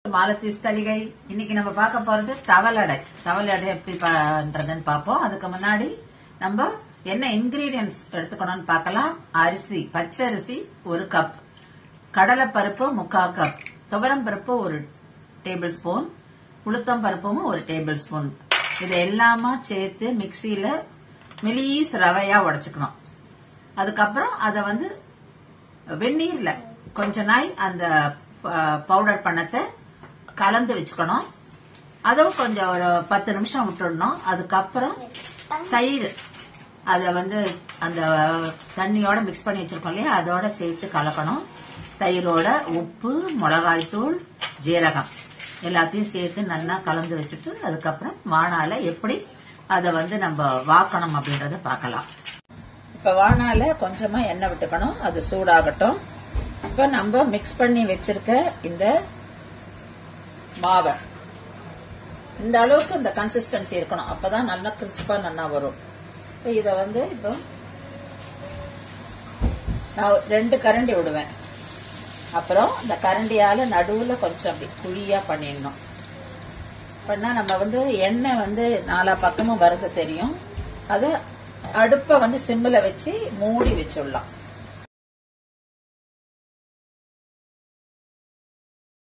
மாலத்தீஸ் தலிகை இன்னைக்கு நம்ம பார்க்க போறது தவளடை தவளடை எப்படி பண்றதுன்னு பார்ப்போம் அதுக்கு முன்னாடி நம்ம என்ன இன்கிரீடியன்ஸ் எடுத்துக்கணும்னு பார்க்கலாம் அரிசி பச்சை அரிசி ஒரு கப் கடலைப்பருப்பு முக்கால் கப் துவரம் பருப்பு ஒரு டேபிள் ஸ்பூன் உளுத்தம் பருப்பும் ஒரு டேபிள் ஸ்பூன் இது எல்லாமா சேர்த்து மிக்சியில மெலீஸ் ரவையா உடைச்சுக்கணும் அதுக்கப்புறம் அதை வந்து வெந்நீர்ல கொஞ்ச நாள் அந்த பவுடர் பண்ணத்தை கலந்து வச்சுக்கணும் அதுவும் கொஞ்சம் ஒரு பத்து நிமிஷம் விட்டுடணும் அதுக்கப்புறம் தயிர் அதை வந்து அந்த தண்ணியோட மிக்ஸ் பண்ணி வச்சிருக்கோம் இல்லையா அதோட சேர்த்து கலக்கணும் தயிரோட உப்பு மிளகாய்த்தூள் ஜீரகம் எல்லாத்தையும் சேர்த்து நல்லா கலந்து வச்சுட்டு அதுக்கப்புறம் வானால எப்படி அதை வந்து நம்ம வாக்கணும் அப்படின்றத பார்க்கலாம் இப்ப வானால கொஞ்சமா எண்ணெய் விட்டுக்கணும் அது சூடாகட்டும் இப்ப நம்ம மிக்ஸ் பண்ணி வச்சிருக்க இந்த மாவை இந்த அளவுக்கு இந்த கன்சிஸ்டன்சி இருக்கணும் அப்பதான் நல்லா கிறிஸ்பா நல்லா வரும் இப்ப இத வந்து இப்போ நான் ரெண்டு கரண்டி விடுவேன் அப்புறம் இந்த கரண்டியால நடுவுல கொஞ்சம் அப்படி குழியா பண்ணிடணும் பண்ணா நம்ம வந்து எண்ணெய் வந்து நாலா பக்கமும் வருது தெரியும் அத அடுப்ப வந்து சிம்மில் வச்சு மூடி வச்சுடலாம்